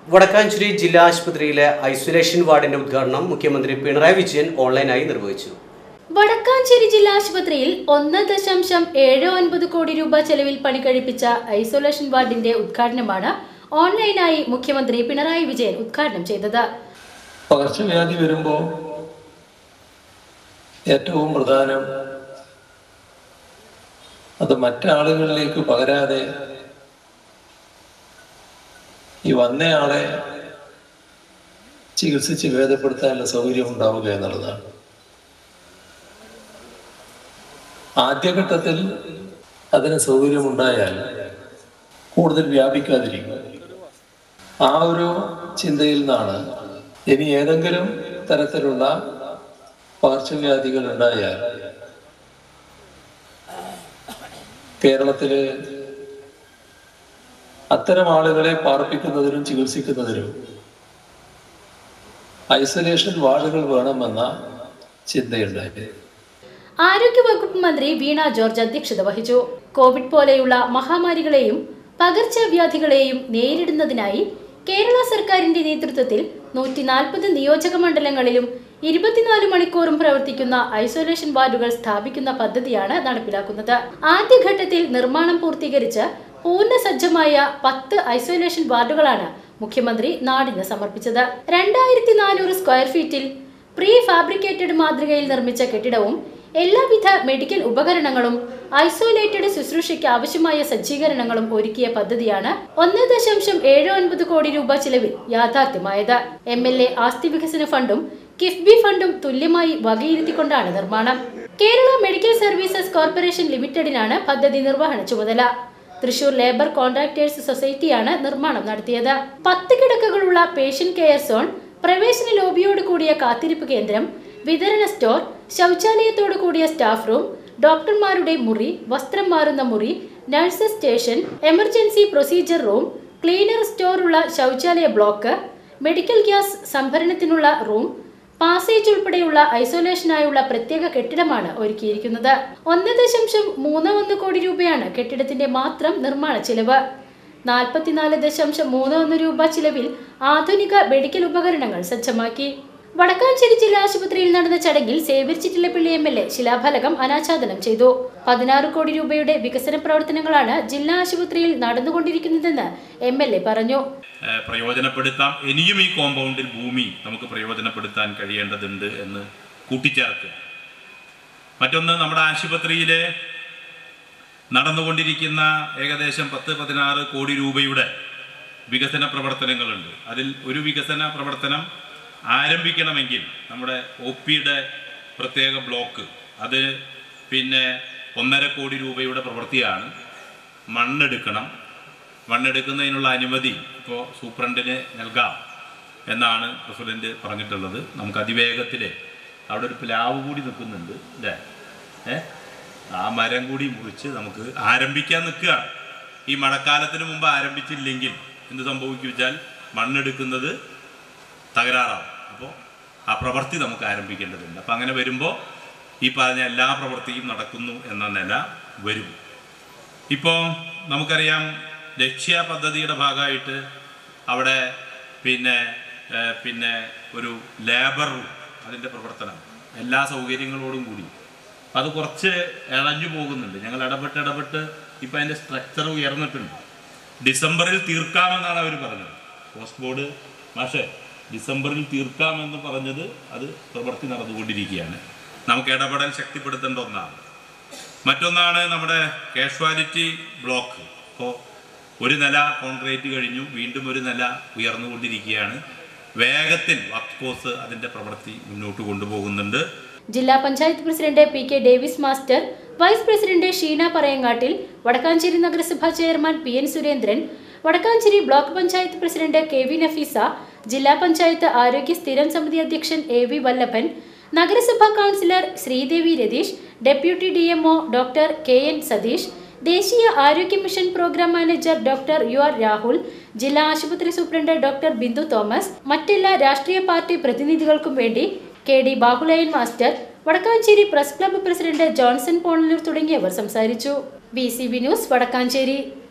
വടക്കാഞ്ചേരി ജില്ലാ ആശുപത്രിയിലെ ഐസൊലേഷൻ വാർഡിന്റെ ഉദ്ഘാടനം മുഖ്യമന്ത്രി പിണറായി വിജയൻ ഓൺലൈനായി നിർവഹിച്ചു വടക്കാഞ്ചേരി ജില്ലാ ആശുപത്രിയിൽ ഒന്ന് ദശാംശം ഏഴ് ഒൻപത് കോടി രൂപ ചെലവിൽ പണി കഴിപ്പിച്ച ഐസൊലേഷൻ വാർഡിന്റെ ഉദ്ഘാടനമാണ് ഓൺലൈനായി മുഖ്യമന്ത്രി പിണറായി വിജയൻ ഉദ്ഘാടനം ചെയ്തത് പകർച്ചവ്യാധി വരുമ്പോൾ ഏറ്റവും പ്രധാനം അത് മറ്റാളുകളിലേക്ക് പകരാതെ ഈ വന്നയാളെ ചികിത്സിച്ച് ഭേദപ്പെടുത്താനുള്ള സൗകര്യം ഉണ്ടാവുക എന്നുള്ളതാണ് ആദ്യഘട്ടത്തിൽ അതിന് സൗകര്യമുണ്ടായാൽ കൂടുതൽ വ്യാപിക്കാതിരിക്കും ആ ഒരു ചിന്തയിൽ നിന്നാണ് ഇനി ഏതെങ്കിലും തരത്തിലുള്ള പകർച്ചവ്യാധികൾ ഉണ്ടായാൽ കേരളത്തില് അത്തരം ആളുകളെ പാർപ്പിക്കുന്നതിനും ചികിത്സിക്കുന്നതിനും ഐസൊലേഷൻ വാർഡുകൾ വേണമെന്ന ചിന്തയുണ്ടായി ആരോഗ്യവകുപ്പ് മന്ത്രി വീണ ജോർജ് അധ്യക്ഷത വഹിച്ചു കോവിഡ് പോലെയുള്ള മഹാമാരികളെയും പകർച്ചവ്യാധികളെയും നേരിടുന്നതിനായി കേരള സർക്കാരിന്റെ നേതൃത്വത്തിൽ നൂറ്റി നാൽപ്പത് നിയോജക മണ്ഡലങ്ങളിലും ഇരുപത്തിനാല് മണിക്കൂറും പ്രവർത്തിക്കുന്ന ഐസൊലേഷൻ വാർഡുകൾ സ്ഥാപിക്കുന്ന പദ്ധതിയാണ് നടപ്പിലാക്കുന്നത് ആദ്യഘട്ടത്തിൽ നിർമ്മാണം പൂർത്തീകരിച്ച് പൂർണ്ണ സജ്ജമായ പത്ത് ഐസൊലേഷൻ വാർഡുകളാണ് മുഖ്യമന്ത്രി നാടിന് സമർപ്പിച്ചത് രണ്ടായിരത്തി നാനൂറ് സ്ക്വയർ ഫീറ്റിൽ പ്രീ ഫാബ്രിക്കേറ്റഡ് മാതൃകയിൽ നിർമ്മിച്ച കെട്ടിടവും എല്ലാവിധ മെഡിക്കൽ ഉപകരണങ്ങളും ഐസോലേറ്റഡ് ശുശ്രൂഷയ്ക്ക് ആവശ്യമായ സജ്ജീകരണങ്ങളും ഒരുക്കിയ പദ്ധതിയാണ് ഒന്ന് ദശാംശം ഏഴ് ഒൻപത് കോടി രൂപ ചിലവിൽ യാഥാർത്ഥ്യമായത് എം എൽ എ ആസ്തി വികസന ഫണ്ടും കിഫ്ബി ഫണ്ടും തുല്യമായി വകയിരുത്തിക്കൊണ്ടാണ് നിർമ്മാണം കേരള മെഡിക്കൽ സർവീസസ് കോർപ്പറേഷൻ ലിമിറ്റഡിനാണ് പദ്ധതി നിർവഹണ ചുമതല തൃശൂർ ലേബർ കോൺട്രാക്ടേഴ്സ് സൊസൈറ്റിയാണ് നിർമ്മാണം നടത്തിയത് പത്ത് കിടക്കകളുള്ള പേഷ്യന്റ് കെയർ സോൺ പ്രവേശന ലോബിയോട് കൂടിയ കാത്തിരിപ്പ് കേന്ദ്രം വിതരണ സ്റ്റോർ ശൗചാലയത്തോടു കൂടിയ സ്റ്റാഫ് റൂം ഡോക്ടർമാരുടെ മുറി വസ്ത്രം മാറുന്ന മുറി nurses station emergency procedure room cleaner store ഉള്ള ശൗചാലയ ബ്ലോക്ക് മെഡിക്കൽ ഗ്യാസ് സംഭരണത്തിനുള്ള റൂം പാസേജ് ഉൾപ്പെടെയുള്ള ഐസൊലേഷനായുള്ള പ്രത്യേക കെട്ടിടമാണ് ഒരുക്കിയിരിക്കുന്നത് ഒന്ന് ദശാംശം മൂന്ന് ഒന്ന് കോടി രൂപയാണ് കെട്ടിടത്തിന്റെ മാത്രം നിർമ്മാണ ചിലവ് നാൽപ്പത്തിനാല് ദശാംശം മൂന്ന് ഒന്ന് രൂപ ചിലവിൽ ആധുനിക മെഡിക്കൽ ഉപകരണങ്ങൾ സജ്ജമാക്കി വടക്കാഞ്ചേരി ജില്ലാ ആശുപത്രിയിൽ നടന്ന ചടങ്ങിൽ Xavier Chittilappilly M L A ശിലാഫലകം അനാച്ഛാദനം ചെയ്തു പതിനാറ് കോടി രൂപയുടെ വികസന പ്രവർത്തനങ്ങളാണ് ജില്ലാ ആശുപത്രിയിൽ നടന്നുകൊണ്ടിരിക്കുന്നതെന്ന് എം എൽ എ പറഞ്ഞു ഏഹ് പ്രയോജനപ്പെടുത്താം ഇനിയും ഈ കോമ്പൗണ്ടിൽ ഭൂമി നമുക്ക് പ്രയോജനപ്പെടുത്താൻ കഴിയേണ്ടതുണ്ട് എന്ന് കൂട്ടിച്ചേർക്കുക മറ്റൊന്ന് നമ്മുടെ ആശുപത്രിയിലെ നടന്നുകൊണ്ടിരിക്കുന്ന ഏകദേശം പത്ത് പതിനാറ് കോടി രൂപയുടെ വികസന പ്രവർത്തനങ്ങളുണ്ട് അതിൽ ഒരു വികസന പ്രവർത്തനം ആരംഭിക്കണമെങ്കിൽ നമ്മുടെ ഒ പിയുടെ പ്രത്യേക ബ്ലോക്ക് അത് പിന്നെ ഒന്നര കോടി രൂപയുടെ പ്രവൃത്തിയാണ് മണ്ണെടുക്കണം മണ്ണെടുക്കുന്നതിനുള്ള അനുമതി ഇപ്പോൾ സൂപ്രണ്ടിന് നൽകാം എന്നാണ് പ്രസിഡന്റ് പറഞ്ഞിട്ടുള്ളത് നമുക്ക് അതിവേഗത്തിൽ അവിടെ ഒരു പ്ലാവ് കൂടി നിൽക്കുന്നുണ്ട് അല്ലേ ഏ ആ മരം കൂടി മുറിച്ച് നമുക്ക് ആരംഭിക്കാൻ നിൽക്കുകയാണ് ഈ മഴക്കാലത്തിന് മുമ്പ് ആരംഭിച്ചില്ലെങ്കിൽ എന്ത് സംഭവിക്കും വെച്ചാൽ മണ്ണെടുക്കുന്നത് തകരാറാവും അപ്പോൾ ആ പ്രവൃത്തി നമുക്ക് ആരംഭിക്കേണ്ടതുണ്ട് അപ്പോൾ അങ്ങനെ വരുമ്പോൾ ഈ പറഞ്ഞ എല്ലാ പ്രവൃത്തിയും നടക്കുന്നു എന്ന നില വരും ഇപ്പോൾ നമുക്കറിയാം ലക്ഷ്യ പദ്ധതിയുടെ ഭാഗമായിട്ട് അവിടെ പിന്നെ ഏഹ്, പിന്നെ ഒരു ലേബർ റൂം അതിൻ്റെ പ്രവർത്തനം എല്ലാ സൗകര്യങ്ങളോടും കൂടി അപ്പം അത് കുറച്ച് ഇളഞ്ഞു പോകുന്നുണ്ട് ഞങ്ങൾ ഇടപെട്ട് ഇടപെട്ട് ഇപ്പം അതിൻ്റെ സ്ട്രക്ചർ ഉയർന്നിട്ടുണ്ട് ഡിസംബറിൽ തീർക്കാമെന്നാണ് അവർ പറഞ്ഞത് പോസ്റ്റ് ബോർഡ് മാഷേ ഡിസംബറിൽ തീർക്കാമെന്ന് പറഞ്ഞത് അത് പ്രവൃത്തി നടന്നുകൊണ്ടിരിക്കുകയാണ് നമുക്ക് ഇടപെടൽ ശക്തിപ്പെടുത്തേണ്ട ഒന്നാണ് മറ്റൊന്നാണ് നമ്മുടെ കാഷ്വാലിറ്റി ബ്ലോക്ക് ഇപ്പോൾ ഒരു നില കോൺക്രീറ്റ് കഴിഞ്ഞു വീണ്ടും ഒരു നില ഉയർന്നുകൊണ്ടിരിക്കുകയാണ് വേഗത്തിൽ വർക്ക് ഫോഴ്സ് അതിൻ്റെ പ്രവൃത്തി മുന്നോട്ട് കൊണ്ടുപോകുന്നുണ്ട് ജില്ലാ panchayat president P K Davis master vice president Sheena Parayangattil Vadakkanchery നഗരസഭാ chairman P N Surendran Vadakkanchery block panchayat president K V Nafeesa ജില്ലാ പഞ്ചായത്ത് ആരോഗ്യ സ്ഥിരം സമിതി അധ്യക്ഷൻ എ വി വല്ലഭൻ നഗരസഭാ councillor Sreedevi Ratheesh deputy D DMO doctor K N Satheesh ദേശീയ ആരോഗ്യ mission programme manager doctor U R Rahul ജില്ലാ ആശുപത്രി സൂപ്രണ്ട് ഡോക്ടർ ബിന്ദു തോമസ് മറ്റെല്ലാ രാഷ്ട്രീയ പാർട്ടി പ്രതിനിധികൾക്കും വേണ്ടി K D Bahuleyan master Vadakkanchery press club president Johnson Ponalur തുടങ്ങിയവർ സംസാരിച്ചു B C B news Vadakkanchery